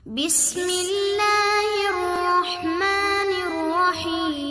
بسم الله الرحمن الرحيم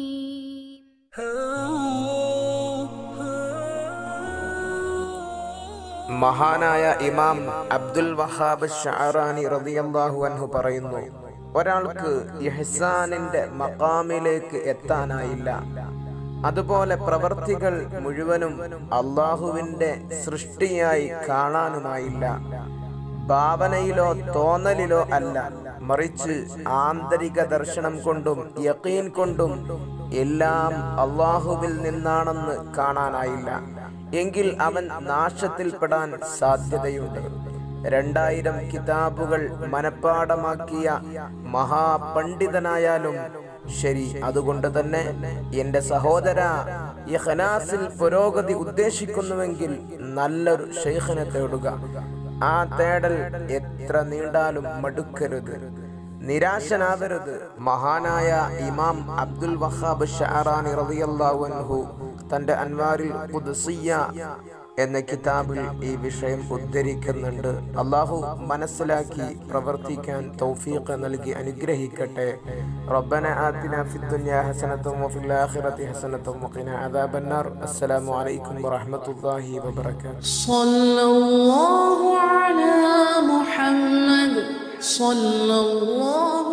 മഹാനായ ഇമാം അബ്ദുൽ വഹാബ് ഷാറാനി റളിയല്ലാഹു അൻഹു പറയുന്നു ഒരാൾക്ക് ഇഹ്സാനിന്റെ മക്കാമിലേക്ക് എത്താനായില്ല അതുപോലെ പ്രവർത്തികൾ മുഴുവനും അള്ളാഹുവിന്റെ സൃഷ്ടിയായി കാണാനുമായില്ല ഭാവനയിലോ തോന്നലിലോ അല്ല മറിച്ച് ആന്തരിക ദർശനം കൊണ്ടും യക്കീൻ കൊണ്ടും എല്ലാം അള്ളാഹുവിൽ നിന്നാണെന്ന് കാണാനായില്ല എങ്കിൽ അവൻ നാശത്തിൽപ്പെടാൻ സാധ്യതയുണ്ട് രണ്ടായിരം കിതാബുകൾ മനഃപ്പാടമാക്കിയ മഹാപണ്ഡിതനായാലും ശരി അതുകൊണ്ട് തന്നെ എന്റെ സഹോദര ഇഖ്ലാസിൽ പുരോഗതി ഉദ്ദേശിക്കുന്നുവെങ്കിൽ നല്ലൊരു ഷെയ്ഖിനെ തേടുക ആ തേടൽ എത്ര നീണ്ടാലും മടുക്കരുത് നിരാശനാവരുത് മഹാനായ ഇമാം അബ്ദുൽ വഹാബ് ഷാറാനി റളിയല്ലാഹു അൻഹു തന്റെ അൻവാരിൽ ഖുദ്സിയ്യ എന്ന കിതാബിൽ ഈ വിഷയം ഉദ്ധരിക്കുന്നുണ്ട് അള്ളാഹു മനസ്സിലാക്കി പ്രവർത്തിക്കാൻ തൗഫീഖ് നൽകി അനുഗ്രഹിക്കട്ടെ റബ്ബന ആതിന ഫിദ്ദുനിയ ഹസനത്തും വഫിൽ ആഖിറതി ഹസനത്തും വഖിന അദാബന്നാർ അസ്സലാമു അലൈക്കും വറഹ്മത്തുള്ളാഹി വബറകാതുഹു صلى الله على محمد صلى الله